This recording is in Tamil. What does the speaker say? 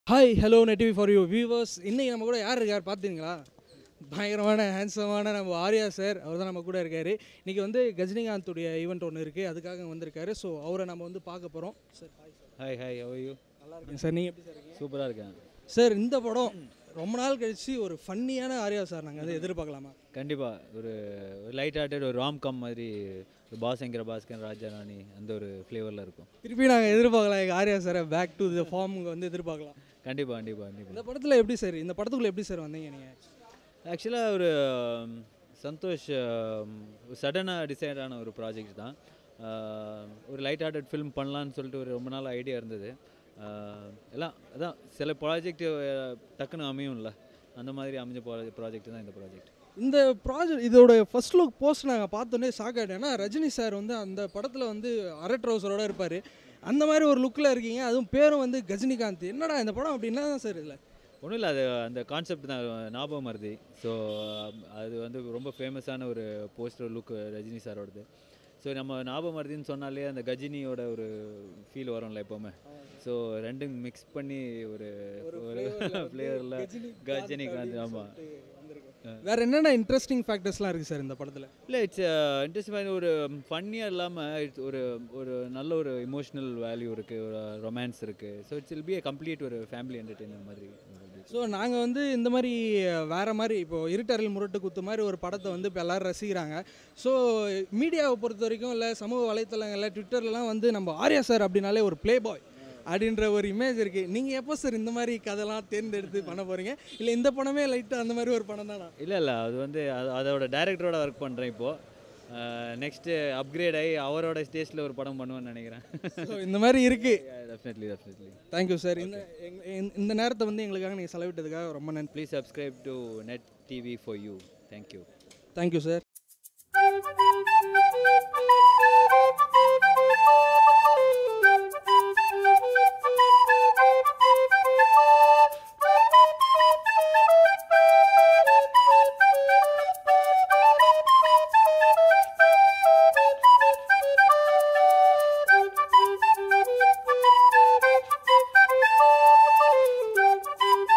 hi hello net TV for you viewers இன்னைக்கு நம்ம கூட யார் இருக்கார் பார்த்தீங்களா பயங்கரமான ஹேண்ட்ஸமான நம்ம ஆர்யா சார் அவர் தான் நம்ம கூட இருக்கார் இன்றைக்கி வந்து கஜினிகாந்துடைய ஈவெண்ட் ஒன்று இருக்குது அதுக்காக வந்திருக்காரு ஸோ அவரை நம்ம வந்து பார்க்க போகிறோம் sir hi sir hi hi how you நல்லா இருக்கேன் சார் நீங்கள் எப்படி சார் இருக்கீங்க சூப்பராக இருக்கேன் சார் இந்த படம் ரொம்ப நாள் கழிச்சு ஒரு ஃபன்னியான ஆர்யா சார் நாங்கள் அதை எதிர்பார்க்கலாமா கண்டிப்பாக ஒரு லைட் ஹார்ட்டட் ஒரு ராம் கம் மாதிரி ஒரு பாஸ் என்கிற பாஸ்கர் ராஜா ராணி அந்த ஒரு ஃப்ளேவரில் இருக்கும் திருப்பி நாங்கள் எதிர்பார்க்கலாம் எங்கள் ஆர்யா சாரை பேக் டு த ஃபார்முங்க வந்து எதிர்பார்க்கலாம் கண்டிப்பாக கண்டிப்பாக கண்டிப்பாக இந்த படத்தில் எப்படி சார் இந்த படத்துக்குள்ளே எப்படி சார் வந்தீங்க நீங்கள் ஆக்சுவலாக ஒரு um, சந்தோஷ் சடனாக டிசைட் ஆன ஒரு ப்ராஜெக்ட் தான் Uh, ஒரு லைட் ஹார்ட்டட் ஃபிலிம் பண்ணலான்னு சொல்லிட்டு ஒரு ரொம்ப நாள் ஐடியா இருந்தது Uh, எல்லாம் அதான் சில ப்ராஜெக்ட் டக்குன்னு அமையும்ல அந்த மாதிரி அமைஞ்ச ப்ராஜெக்ட் தான் இந்த ப்ராஜெக்ட் இந்த ப்ராஜெக்ட் இதோட ஃபர்ஸ்ட் லுக் போஸ்ட் நாங்கள் பார்த்தோன்னே ஷாக் ஆகிட்டேன் ஏன்னா ரஜினி சார் வந்து அந்த படத்தில் வந்து அரை ட்ரௌசரோட இருப்பார் அந்த மாதிரி ஒரு லுக்கில் இருக்கீங்க அதுவும் பேரும் வந்து கஜினிகாந்த் என்னடா இந்த படம் அப்படின்னா தான் சார் இல்லை ஒன்றும் இல்லை அது அந்த கான்செப்ட் தான் ஞாபகம் மருதி ஸோ அது வந்து ரொம்ப ஃபேமஸான ஒரு போஸ்டர் லுக் ரஜினி சாரோடது ஸோ நம்ம ஞாபகம் மருதின்னு சொன்னாலே அந்த கஜினியோட ஒரு ஃபீல் வரும்ல எப்போவுமே ஸோ ரெண்டும் மிக்ஸ் பண்ணி ஒரு ஒரு ஃப்ளேவரில் கஜினிகாந்த் ஆமாம் வேற என்னென்ன இன்ட்ரெஸ்டிங் ஃபேக்டர்ஸ்லாம் இருக்குது சார் இந்த படத்தில் இல்லை இட்ஸ் இன்ட்ரெஸ்டிங் ஒரு ஃபன்னியாக இல்லாமல் இட்ஸ் ஒரு ஒரு நல்ல ஒரு இமோஷனல் வேல்யூ இருக்குது ஒரு ரொமான்ஸ் இருக்குது so it's will be a complete ஒரு ஃபேமிலி என்டர்டெய்னர் மாதிரி ஸோ நாங்கள் வந்து இந்த மாதிரி வேறு மாதிரி இப்போ இருட்டரில் முரட்டு குத்து மாதிரி ஒரு படத்தை வந்து இப்போ எல்லோரும் ரசிக்கிறாங்க ஸோ மீடியாவை பொறுத்த வரைக்கும் இல்லை சமூக வலைத்தளங்களில் ட்விட்டர்லலாம் வந்து நம்ம ஆர்யா சார் அப்படின்னாலே ஒரு ப்ளே பாய் அப்படின்ற ஒரு இமேஜ் இருக்குது நீங்கள் எப்போ சார் இந்த மாதிரி கதைலாம் தேர்ந்தெடுத்து பண்ண போகிறீங்க இல்லை இந்த படமே லைட்டாக அந்த மாதிரி ஒரு படம் தானா இல்லை இல்லை அது வந்து அது- அதோட டைரக்டரோட ஒர்க் பண்ணுறேன் இப்போது நெக்ஸ்ட்டு அப்கிரேட் ஆகி அவரோட ஸ்டேஜில் ஒரு படம் பண்ணுவேன்னு நினைக்கிறேன் ஸோ இந்த மாதிரி இருக்குது டெஃபினெட்லி டெஃபினெட்லி தேங்க்யூ சார் இந்த எங்க- இந்த- இந்த நேரத்தை வந்து எங்களுக்காக நீங்கள் செலவிட்டதுக்காக ரொம்ப நன்றி please subscribe to net TV for you thank you thank you sir